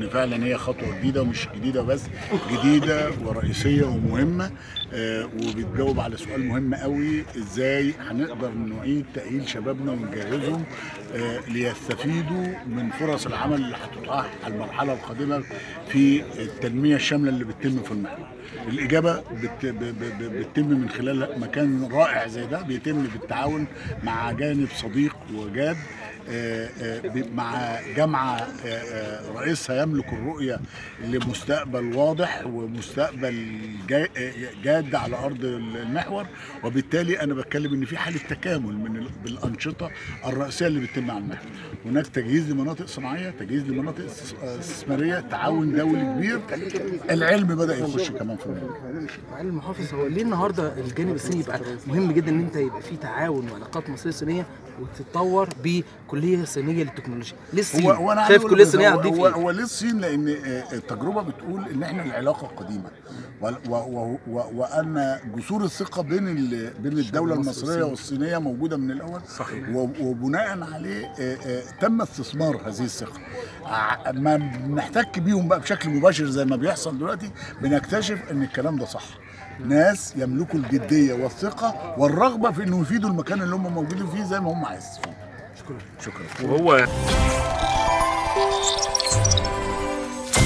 ان فعلا هي خطوه جديده ومش جديده بس جديده ورئيسيه ومهمه آه، وبتجاوب على سؤال مهم قوي ازاي هنقدر نعيد تاهيل شبابنا ونجهزهم آه، ليستفيدوا من فرص العمل اللي هتتاح على المرحله القادمه في التنميه الشامله اللي بتتم في المحور. الاجابه بت... ب... ب... ب- بتتم من خلال مكان رائع زي ده بيتم بالتعاون مع جانب صديق وجاد آه، آه، ب- مع جامعه آه، آه، رئيسها يملك الرؤيه لمستقبل واضح ومستقبل جا- آه، جاد على ارض المحور وبالتالي انا بتكلم ان في حاله تكامل من ال- بالانشطه الرئيسيه اللي بتتم على المحور هناك تجهيز لمناطق صناعيه تجهيز لمناطق استس- آه، استثماريه تعاون دولي كبير العلم بدا يخش كمان في الموضوع معالي المحافظ هو ليه النهارده الجانب الصيني يبقى مهم جدا ان انت يبقى في تعاون وعلاقات مصريه صينيه وتتطور بكليه صينيه للتكنولوجيا ليه الصين هو هو انا شايف عايز كليه أقول صينيه هو, هتضيف هو, ايه هو ليه الصين لان آه، التجربه بتقول ان احنا العلاقه قديمه و و و و وان جسور الثقه بين ال- بين الدوله المصريه والصينيه موجوده من الاول صحيح وبناء عليه آه، آه، تم استثمار هذه الثقه ع- ما بنحتك بيهم بقى بشكل مباشر زي ما بيحصل دلوقتي بنكتشف ان الكلام ده صح ناس يملكوا الجديه والثقه والرغبه في انه يفيدوا المكان اللي هم موجودين فيه زي ما هم عايزين شكرا شكرا وهو